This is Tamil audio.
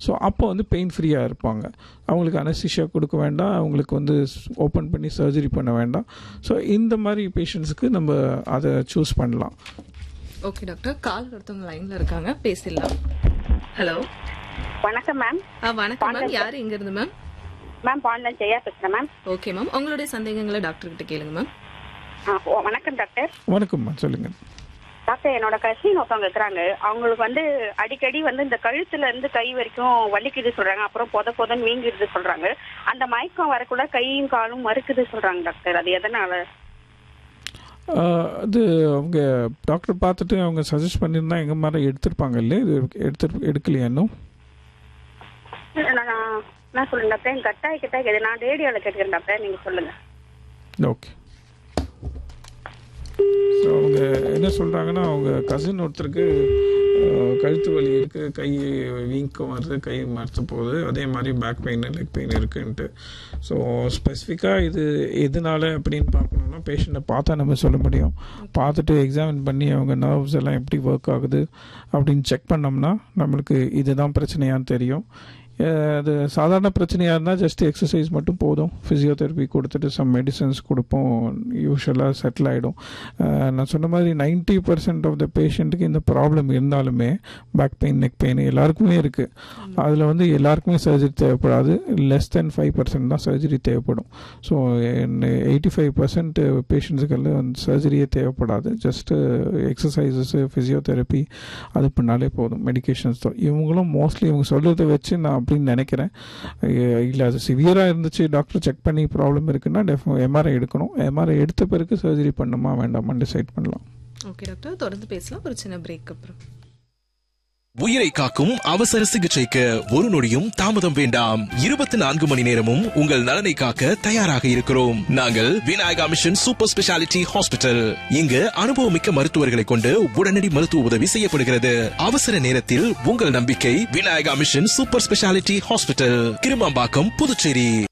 ஸோ அப்போ வந்து பெயின் ஃப்ரீயாக இருப்பாங்க அவங்களுக்கு அனஸ்திஷியா கொடுக்க வேண்டாம் அவங்களுக்கு வந்து ஓப்பன் பண்ணி சர்ஜரி பண்ண வேண்டாம் ஸோ இந்த மாதிரி பேஷண்ட்ஸுக்கு நம்ம அதை சூஸ் பண்ணலாம் ஓகே டாக்டர் கால் ஒருத்தவங்க லைன்ல இருக்காங்க பேசிடலாம் ஹலோ வணக்கம் மேம் வணக்கம் மேம் யார் இங்க இருந்து மேம் மேம் பாண்டன் ஜெயா பேசுறேன் மேம் ஓகே மேம் உங்களுடைய சந்தேகங்களை டாக்டர் கிட்ட கேளுங்க மேம் ஆ, ஓ, வணக்கம் டாக்டர் வணக்கம்மா சொல்லுங்கள் டாக்டர் என்னோட கசின் ஒருத்தவங்க இருக்கிறாங்க அவங்களுக்கு வந்து அடிக்கடி வந்து இந்த கழுத்துல இருந்து கை வரைக்கும் வலிக்குது சொல்றாங்க அப்புறம் பொத பொதன்னு வீங்கிடுது சொல்றாங்க அந்த மயக்கம் வரக்குள்ள கையும் காலும் மறுக்குது சொல்றாங்க டாக்டர் அது எதனால ஆஹ் அது அவங்க டாக்டர் பார்த்துட்டு அவங்க சஜஸ்ட் பண்ணியிருந்தா எங்கள் மாதிரி எடுத்திருப்பாங்க இல்லையா இது எடுத்து எடுக்கலையா இன்னும் நான் நான் சொல்லுங்க டாக்டர் கட்டாய் கட்டாய் கேது நான் ரேடியோல கேட்கிறேன் டாக்டர் நீங்க சொல்லுங்க ஓகே ஸோ அவங்க என்ன சொல்கிறாங்கன்னா அவங்க கசின் ஒருத்தருக்கு ஆஹ், கழுத்து வலி இருக்குது கை வீக்கம் வருது கை மறுத்து போகுது அதே மாதிரி பேக் பெயின் லெக் பெயின் இருக்குன்ட்டு ஸோ ஸ்பெசிஃபிக்காக இது எதனால அப்படின்னு பார்க்கணுன்னா பேஷண்ட்டை பார்த்தா நம்ம சொல்ல முடியும் பார்த்துட்டு எக்ஸாமின் பண்ணி அவங்க நர்வ்ஸ் எல்லாம் எப்படி ஒர்க் ஆகுது அப்படின்னு செக் பண்ணோம்னா நம்மளுக்கு இதுதான் பிரச்சனையான்னு தெரியும் அஹ் அது சாதாரண பிரச்சனையாக இருந்தால் ஜஸ்ட் எக்ஸசைஸ் மட்டும் போதும் ஃபிசியோதெரப்பி கொடுத்துட்டு சம் மெடிசன்ஸ் கொடுப்போம் யூஸ்வலாக செட்டில் ஆகிடும் நான் சொன்ன மாதிரி நைன்ட்டி பர்சன்ட் ஆஃப் த பேஷண்ட்டுக்கு இந்த ப்ராப்ளம் இருந்தாலுமே பேக் பெயின் நெக் பெயின் எல்லாருக்குமே இருக்குது அதில் வந்து எல்லாருக்குமே சர்ஜரி தேவைப்படாது லெஸ் தென் ஃபைவ் பர்சன்ட் தான் சர்ஜரி தேவைப்படும் ஸோ எயிட்டி ஃபைவ் பர்சன்ட் பேஷண்ட்ஸுக்கெல்லாம் வந்து சர்ஜரியே தேவைப்படாது ஜஸ்ட்டு எக்ஸசைசஸ் ஃபிசியோதெரப்பி அது பண்ணாலே போதும் மெடிகேஷன்ஸ் தான் இவங்களும் மோஸ்ட்லி இவங்க சொல்கிறத வச்சு நான் அப்படின்னு நினைக்கிறேன் இல்லை அது சிவியராக இருந்துச்சு டாக்டர் செக் பண்ணி ப்ராப்ளம் இருக்குன்னா டெஃப் எம்ஆர்ஐ எடுக்கணும் எம்ஆர்ஐ எடுத்த பிறகு சர்ஜரி பண்ணுமா வேண்டாமான்னு டிசைட் பண்ணலாம் ஓகே டாக்டர் தொடர்ந்து பேசலாம் ஒரு சின்ன பிரேக் அப்புறம் உயிரை காக்கும் அவசர சிகிச்சைக்கு ஒரு நொடியும் தாமதம் வேண்டாம் இருபத்தி நான்கு மணி நேரமும் உங்கள் நலனை காக்க தயாராக இருக்கிறோம் நாங்கள் Vinayaka mission super speciality hospital இங்கு அனுபவமிக்க மருத்துவர்களை கொண்டு உடனடி மருத்துவ உதவி செய்யப்படுகிறது அவசர நேரத்தில் உங்கள் நம்பிக்கை Vinayaka mission super speciality hospital Kirumampakkam Puducherry